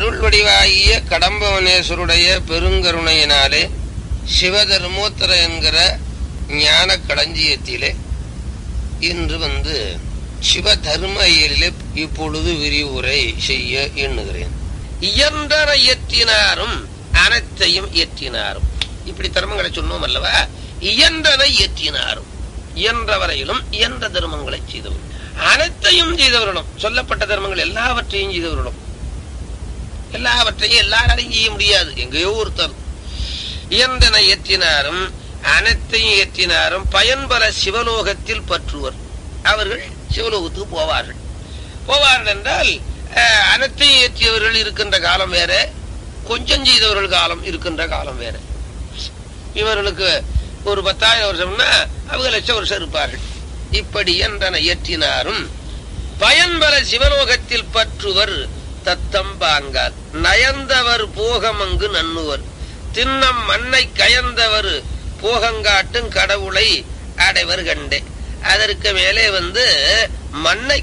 அருள் வடிவாகிய கடம்பவனேஸ்வருடைய பெருங்கருணையினாலே சிவதர்மோத்தர என்கிற ஞான களஞ்சியத்திலே இன்று வந்து சிவதர்ம இயலிலே இப்பொழுது விரிவுரை செய்ய எண்ணுகிறேன் இயன்றன இயற்றினாரும் அனைத்தையும் இயற்றினாரும் இப்படி தர்மங்களை சொன்னோம் அல்லவா இயன்றன இயற்றினாரும் இயன்ற வரையிலும் இயன்ற தர்மங்களை செய்தவர் அனைத்தையும் செய்தவர்களும் சொல்லப்பட்ட தர்மங்கள் எல்லாவற்றையும் செய்தவர்களும் எல்லாவற்றையும் எல்லாராலையும் செய்ய முடியாது எங்கேயோ ஒருத்தர் இயன்றன இயற்றினாரும் அனைத்தையும் இயற்றினாரும் பயன்பெற சிவலோகத்தில் பற்றுவர் அவர்கள் சிவலோகத்துக்கு போவார்கள் போவார்கள் என்றால் அஹ், அனைத்தையும் இயற்றியவர்கள் இருக்கின்ற காலம் வேற கொஞ்சம் செய்தவர்கள் காலம் இருக்கின்ற காலம் வேற இவர்களுக்கு ஒரு பத்தாயிரம் வருஷம்னா அவங்க லட்சம் வருஷம் இருப்பார்கள் இப்படி என்றன இயற்றினாரும் பயன்பெற சிவலோகத்தில் பற்றுவர் தத்தம் பாங்கால் நயந்தவர் போகமங்கு நன்னுவர் திண்ணம் மண்ணை கயந்தவர் போகங்காட்டும் கடவுளை அடைவர் கண்டே அதற்கு மேலே வந்து மண்ணை